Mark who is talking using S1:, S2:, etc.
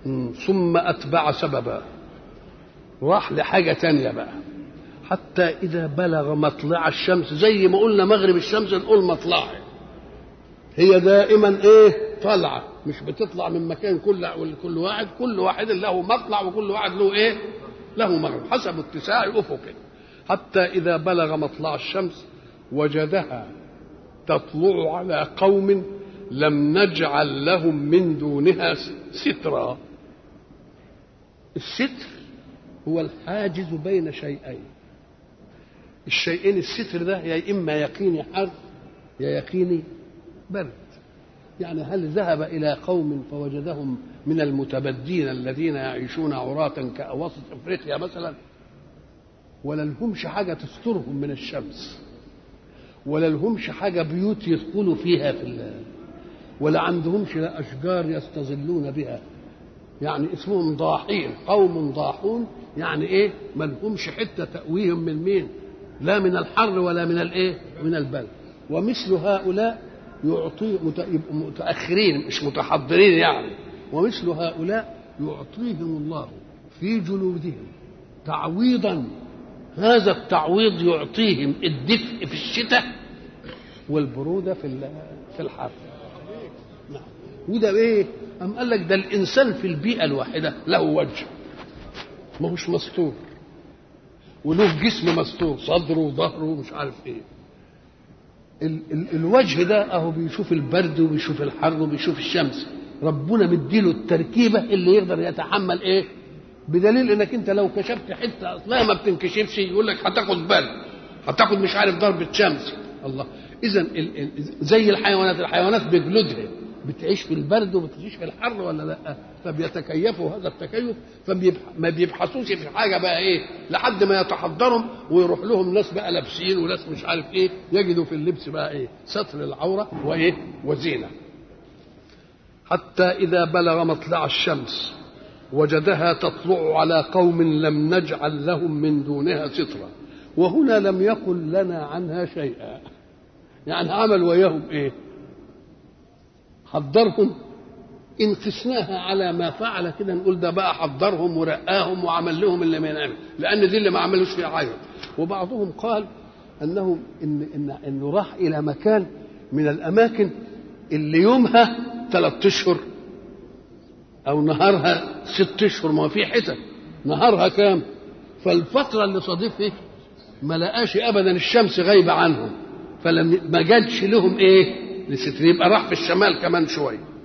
S1: مم. ثم أتبع سببا راح لحاجة تانية بقى حتى إذا بلغ مطلع الشمس زي ما قلنا مغرب الشمس نقول مطلعها هي دائما إيه طالعة مش بتطلع من مكان كل كل واحد كل واحد له مطلع وكل واحد له إيه له مغرب حسب اتساع أفقه حتى إذا بلغ مطلع الشمس وجدها تطلع على قوم لم نجعل لهم من دونها سترا الستر هو الحاجز بين شيئين الشيئين الستر ده يا اما يقيني حر يا يقيني برد يعني هل ذهب الى قوم فوجدهم من المتبدين الذين يعيشون عراة كأواسط افريقيا مثلا ولا لهمش حاجه تسترهم من الشمس ولا لهمش حاجه بيوت يدخلوا فيها في الله ولا عندهمش لا اشجار يستظلون بها يعني اسمهم ضاحين قوم ضاحون يعني ايه ما لهمش حته تأويهم من مين لا من الحر ولا من الايه من البرد ومثل هؤلاء يعطي متأخرين مش متحضرين يعني ومثل هؤلاء يعطيهم الله في جلودهم تعويضا هذا التعويض يعطيهم الدفء في الشتاء والبرودة في في الحر نعم وده ايه أم قال لك ده الإنسان في البيئة الواحدة له وجه ما هوش مستور وله جسم مستور صدره وظهره ومش عارف ايه ال ال الوجه ده اهو بيشوف البرد وبيشوف الحر وبيشوف الشمس ربنا مديله التركيبه اللي يقدر يتحمل ايه بدليل انك انت لو كشفت حته اصلها ما بتنكشفش يقول لك هتاخد برد هتاخد مش عارف ضربه شمس الله اذا زي الحيوانات الحيوانات بجلودها بتعيش في البرد وبتعيش في الحر ولا لا فبيتكيفوا هذا التكيف فما بيبحثوش في حاجه بقى ايه لحد ما يتحضرهم ويروح لهم ناس بقى لابسين وناس مش عارف ايه يجدوا في اللبس بقى ايه ستر العوره وايه وزينه حتى اذا بلغ مطلع الشمس وجدها تطلع على قوم لم نجعل لهم من دونها سترا وهنا لم يقل لنا عنها شيئا يعني عمل وياهم ايه حضرهم ان قسناها على ما فعل كده نقول ده بقى حضرهم ورقاهم وعمل لهم اللي ما ينعمل لان دي اللي ما عملوش فيها حاجه وبعضهم قال انه إن إن انه راح الى مكان من الاماكن اللي يومها ثلاث اشهر او نهارها ست اشهر ما في حتت نهارها كام فالفتره اللي صادف فيه ما لقاش ابدا الشمس غايبه عنهم فلم ما جاتش لهم ايه لستر يبقى راح في الشمال كمان شويه